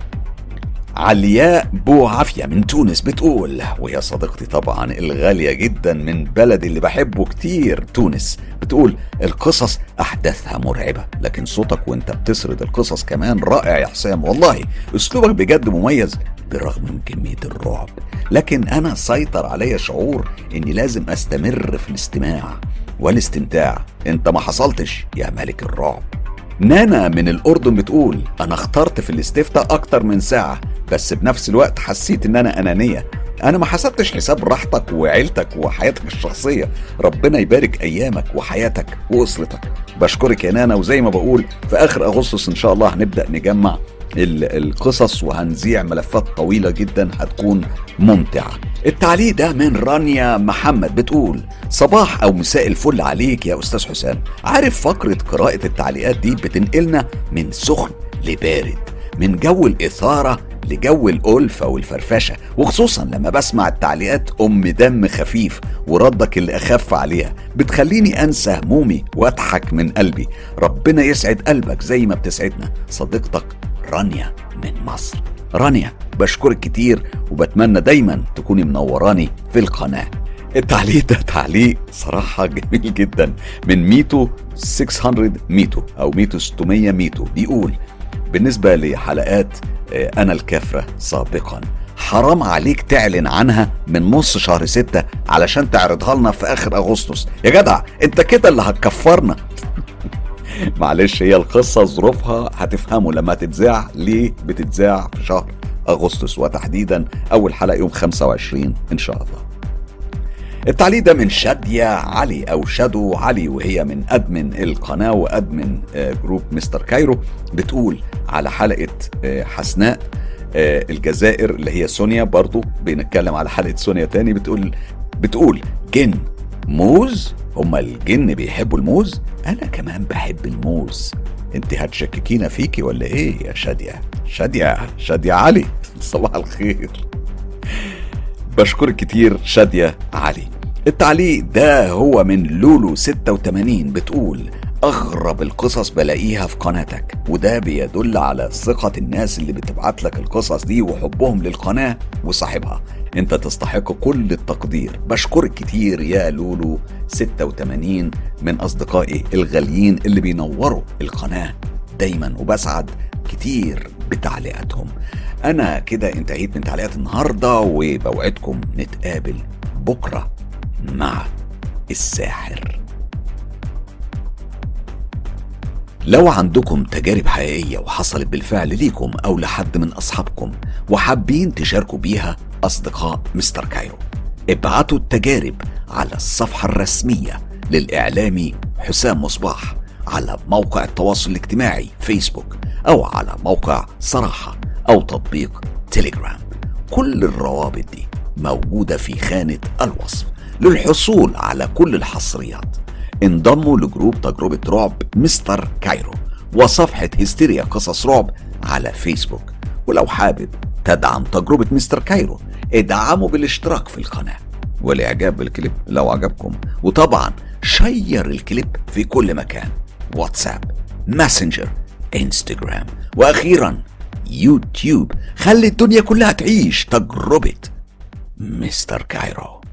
علياء بو عافية من تونس بتقول وهي صديقتي طبعا الغالية جدا من بلدي اللي بحبه كتير تونس بتقول القصص أحداثها مرعبة لكن صوتك وانت بتسرد القصص كمان رائع يا حسام والله أسلوبك بجد مميز بالرغم من كمية الرعب لكن أنا سيطر عليا شعور إني لازم أستمر في الاستماع والاستمتاع انت ما حصلتش يا ملك الرعب نانا من الأردن بتقول أنا اخترت في الاستفتاء أكتر من ساعة بس بنفس الوقت حسيت إن أنا أنانية أنا ما حسبتش حساب راحتك وعيلتك وحياتك الشخصية ربنا يبارك أيامك وحياتك وأسرتك بشكرك يا نانا وزي ما بقول في آخر أغسطس إن شاء الله هنبدأ نجمع القصص وهنذيع ملفات طويلة جدا هتكون ممتعة التعليق ده من رانيا محمد بتقول صباح او مساء الفل عليك يا استاذ حسام عارف فقرة قراءة التعليقات دي بتنقلنا من سخن لبارد من جو الإثارة لجو الألفة والفرفشة وخصوصا لما بسمع التعليقات أم دم خفيف وردك اللي أخف عليها بتخليني أنسى همومي وأضحك من قلبي ربنا يسعد قلبك زي ما بتسعدنا صديقتك رانيا من مصر رانيا بشكرك كتير وبتمنى دايما تكوني منوراني في القناة التعليق ده تعليق صراحة جميل جدا من ميتو 600 ميتو أو ميتو 600 ميتو بيقول بالنسبة لحلقات آه، أنا الكافرة سابقا حرام عليك تعلن عنها من نص شهر ستة علشان تعرضها لنا في آخر أغسطس يا جدع أنت كده اللي هتكفرنا معلش هي القصة ظروفها هتفهموا لما تتذاع ليه بتتذاع في شهر أغسطس وتحديدا أول حلقة يوم 25 إن شاء الله التعليق ده من شادية علي أو شادو علي وهي من أدمن القناة وأدمن آه، جروب مستر كايرو بتقول على حلقة آه، حسناء آه، الجزائر اللي هي سونيا برضو بنتكلم على حلقة سونيا تاني بتقول بتقول جن موز هما الجن بيحبوا الموز انا كمان بحب الموز انت هتشككينا فيكي ولا ايه يا شادية شادية شادية علي صباح الخير بشكرك كتير شادية علي التعليق ده هو من لولو 86 بتقول أغرب القصص بلاقيها في قناتك وده بيدل على ثقة الناس اللي بتبعت لك القصص دي وحبهم للقناة وصاحبها انت تستحق كل التقدير بشكرك كتير يا لولو 86 من أصدقائي الغاليين اللي بينوروا القناة دايما وبسعد كتير بتعليقاتهم أنا كده انتهيت من تعليقات النهاردة وبوعدكم نتقابل بكرة مع الساحر لو عندكم تجارب حقيقية وحصلت بالفعل ليكم أو لحد من أصحابكم وحابين تشاركوا بيها أصدقاء مستر كايرو ابعتوا التجارب على الصفحة الرسمية للإعلامي حسام مصباح على موقع التواصل الاجتماعي فيسبوك أو على موقع صراحة أو تطبيق تليجرام كل الروابط دي موجودة في خانة الوصف للحصول على كل الحصريات انضموا لجروب تجربة رعب مستر كايرو وصفحة هستيريا قصص رعب على فيسبوك ولو حابب تدعم تجربة مستر كايرو ادعموا بالاشتراك في القناة والاعجاب بالكليب لو عجبكم وطبعا شير الكليب في كل مكان واتساب ماسنجر انستجرام واخيرا يوتيوب خلي الدنيا كلها تعيش تجربة مستر كايرو